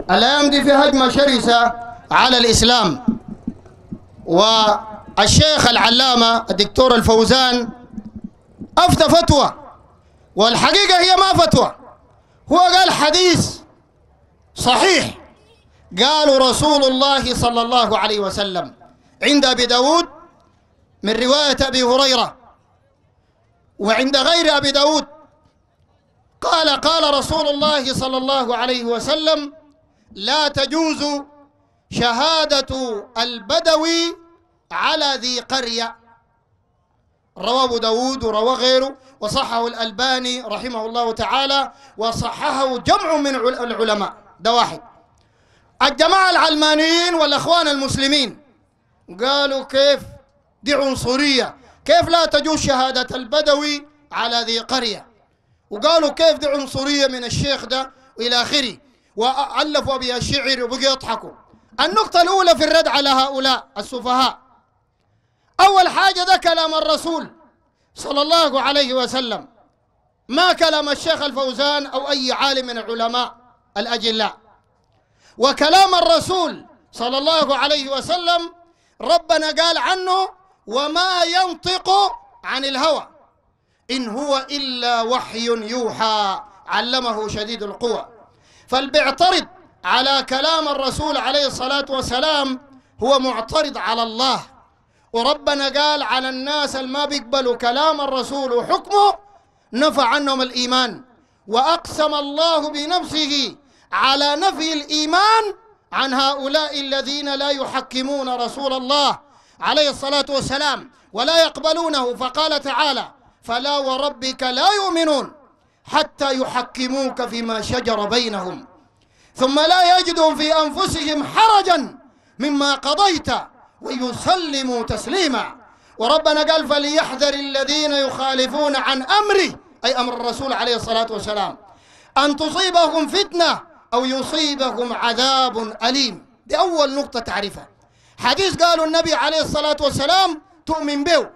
الأيام دي في هجمة شرسة على الإسلام والشيخ العلامة الدكتور الفوزان أفتى فتوى والحقيقة هي ما فتوى هو قال حديث صحيح قالوا رسول الله صلى الله عليه وسلم عند أبي داود من رواية أبي هريرة وعند غير أبي داود قال قال رسول الله صلى الله عليه وسلم لا تجوز شهادة البدوي على ذي قرية رواه أبو داود ورواه غيره وصححه الألباني رحمه الله تعالى وصححه جمع من العلماء ده واحد الجماعة العلمانيين والأخوان المسلمين قالوا كيف دي عنصرية كيف لا تجوز شهادة البدوي على ذي قرية وقالوا كيف دي عنصرية من الشيخ ده وإلى آخره وألفوا بها شعر وبقوا يضحكوا النقطة الأولى في الرد على هؤلاء السفهاء أول حاجة ده كلام الرسول صلى الله عليه وسلم ما كلام الشيخ الفوزان أو أي عالم من العلماء الأجلاء وكلام الرسول صلى الله عليه وسلم ربنا قال عنه وما ينطق عن الهوى إن هو إلا وحي يوحى علمه شديد القوى فالبيعترض على كلام الرسول عليه الصلاة والسلام هو معترض على الله وربنا قال على الناس اللي ما بيقبلوا كلام الرسول وحكمه نفى عنهم الإيمان وأقسم الله بنفسه على نفي الإيمان عن هؤلاء الذين لا يحكمون رسول الله عليه الصلاة والسلام ولا يقبلونه فقال تعالى فلا وربك لا يؤمنون حتى يحكموك فيما شجر بينهم ثم لا يجدوا في أنفسهم حرجا مما قضيت ويسلموا تسليما وربنا قال فليحذر الذين يخالفون عن أمره أي أمر الرسول عليه الصلاة والسلام أن تصيبهم فتنة أو يصيبهم عذاب أليم دي أول نقطة تعرفها حديث قالوا النبي عليه الصلاة والسلام تؤمن به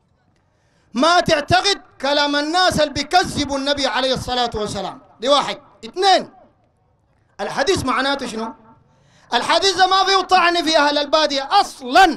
ما تعتقد كلام الناس اللي بيكذبوا النبي عليه الصلاة والسلام دي واحد اثنين الحديث معناته شنو الحديث ده ما فيه طعن في أهل البادية أصلا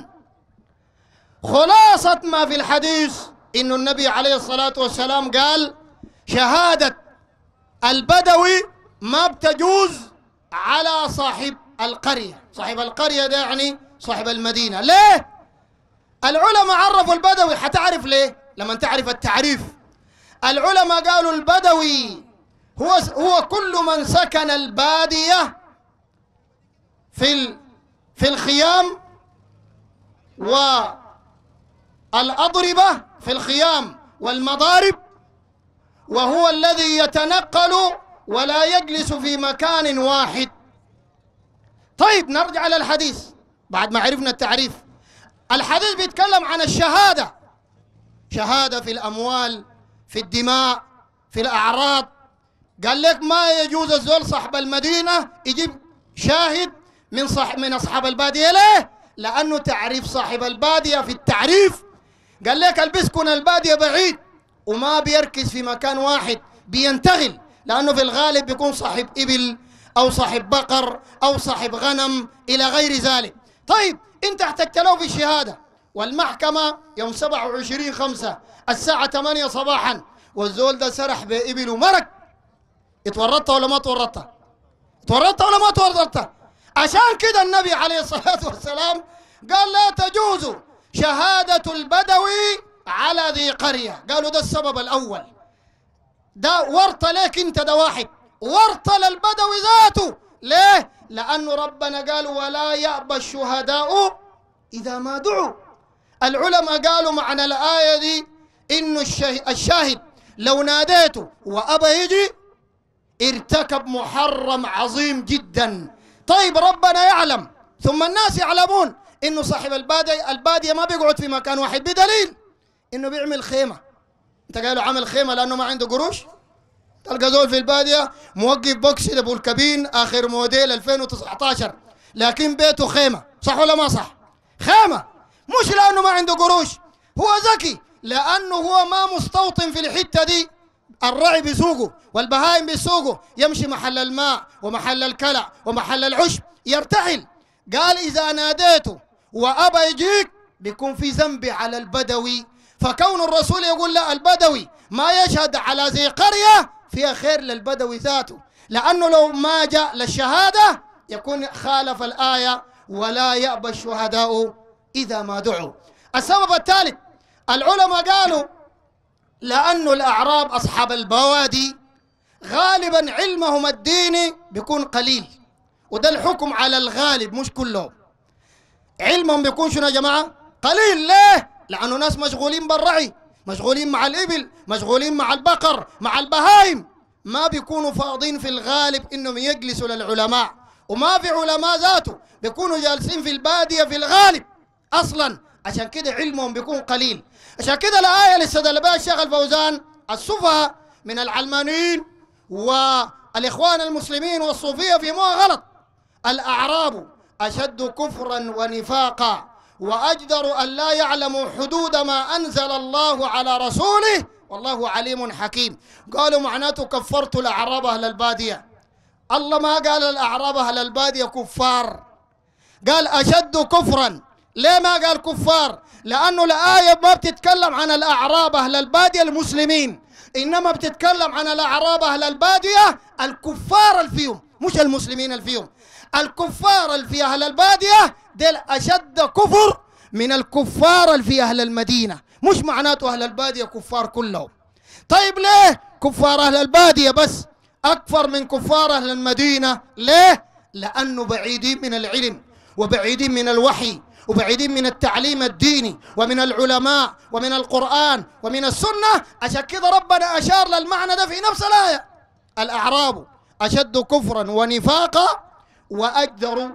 خلاصة ما في الحديث إنه النبي عليه الصلاة والسلام قال شهادة البدوي ما بتجوز على صاحب القرية صاحب القرية ده يعني صاحب المدينة ليه؟ العلماء عرفوا البدوي حتعرف ليه؟ لما تعرف التعريف العلماء قالوا البدوي هو هو كل من سكن البادية في في الخيام والأضربة في الخيام والمضارب وهو الذي يتنقل ولا يجلس في مكان واحد طيب نرجع للحديث بعد ما عرفنا التعريف الحديث بيتكلم عن الشهادة شهادة في الأموال في الدماء في الأعراض قال لك ما يجوز الزول صاحب المدينة يجيب شاهد من صح من أصحاب البادية ليه؟ لأنه تعريف صاحب البادية في التعريف قال لك اللي بيسكن البادية بعيد وما بيركز في مكان واحد بينتقل لأنه في الغالب بيكون صاحب إبل أو صاحب بقر أو صاحب غنم إلى غير ذلك طيب أنت احتجت له في الشهادة والمحكمة يوم 27 خمسة الساعة 8 صباحا والزول ده سرح بإبل ومرق اتورطت ولا ما تورطت تورطت ولا ما تورطت عشان كده النبي عليه الصلاة والسلام قال لا تجوز شهادة البدوي على ذي قرية قالوا ده السبب الأول ده ورط لك انت ده واحد ورط للبدوي ذاته ليه لأنه ربنا قال ولا يأبى الشهداء إذا ما دعوا العلماء قالوا معنى الآية دي إنه الشاهد لو ناديته وأبى يجي ارتكب محرم عظيم جدا طيب ربنا يعلم ثم الناس يعلمون انه صاحب البادية البادية ما بيقعد في مكان واحد بدليل انه بيعمل خيمة انت قالوا عمل خيمة لانه ما عنده قروش تلقى زول في البادية موقف بوكسي ابو الكبين اخر موديل 2019 لكن بيته خيمة صح ولا ما صح خيمة مش لانه ما عنده قروش هو ذكي لانه هو ما مستوطن في الحتة دي الرعي بيسوقه والبهائم بيسوقه يمشي محل الماء ومحل الكلع ومحل العشب يرتحل قال إذا ناديته وأبى يجيك بيكون في ذنب على البدوي فكون الرسول يقول لا البدوي ما يشهد على ذي قرية فيها خير للبدوي ذاته لأنه لو ما جاء للشهادة يكون خالف الآية ولا يأبى الشهداء إذا ما دعوا السبب الثالث العلماء قالوا لأن الأعراب أصحاب البوادي غالبا علمهم الديني بيكون قليل وده الحكم على الغالب مش كلهم علمهم بيكون شنو يا جماعة قليل ليه لأنه ناس مشغولين بالرعي مشغولين مع الإبل مشغولين مع البقر مع البهايم ما بيكونوا فاضين في الغالب إنهم يجلسوا للعلماء وما في علماء ذاته بيكونوا جالسين في البادية في الغالب أصلا عشان كده علمهم بيكون قليل عشان كده الآية اللي استدل بها الشيخ الفوزان السفهاء من العلمانيين والإخوان المسلمين والصوفية في غلط الأعراب أشد كفرا ونفاقا وأجدر أن لا يعلموا حدود ما أنزل الله على رسوله والله عليم حكيم قالوا معناته كفرت الأعراب أهل البادية الله ما قال الأعراب أهل البادية كفار قال أشد كفرا ليه ما قال كفار لأنه الآية ما بتتكلم عن الأعراب أهل البادية المسلمين إنما بتتكلم عن الأعراب أهل البادية الكفار الفيهم مش المسلمين الفيهم الكفار اللي في أهل البادية ديل أشد كفر من الكفار اللي في أهل المدينة مش معناته أهل البادية كفار كلهم طيب ليه كفار أهل البادية بس أكثر من كفار أهل المدينة ليه لأنه بعيدين من العلم وبعيدين من الوحي وبعيدين من التعليم الديني ومن العلماء ومن القرآن ومن السنة عشان كده ربنا أشار للمعنى ده في نفس الآية الأعراب أشد كفرا ونفاقا وأجدر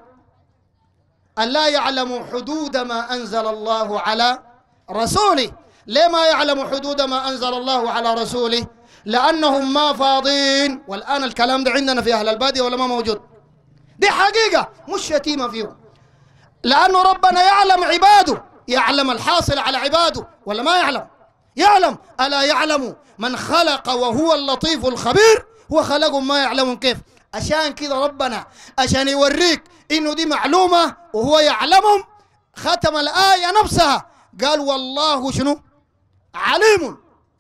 أن لا يعلموا حدود ما أنزل الله على رسوله ليه ما يعلموا حدود ما أنزل الله على رسوله لأنهم ما فاضين والآن الكلام ده عندنا في أهل البادية ولا ما موجود دي حقيقة مش شتيمة فيهم لأنه ربنا يعلم عباده يعلم الحاصل على عباده ولا ما يعلم يعلم ألا يعلم من خلق وهو اللطيف الخبير هو خلقهم ما يعلمون كيف عشان كده ربنا عشان يوريك انه دي معلومه وهو يعلمهم ختم الايه نفسها قال والله شنو عليم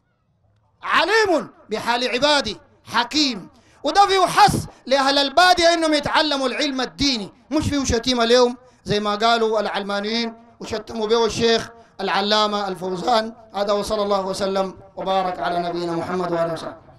عليم بحال عبادي حكيم وده فيه حس لاهل الباديه انهم يتعلموا العلم الديني مش فيه شتيمه اليوم زي ما قالوا العلمانيين وشتموا به الشيخ العلامه الفوزان هذا وصلى الله وسلم وبارك على نبينا محمد واله وصحبه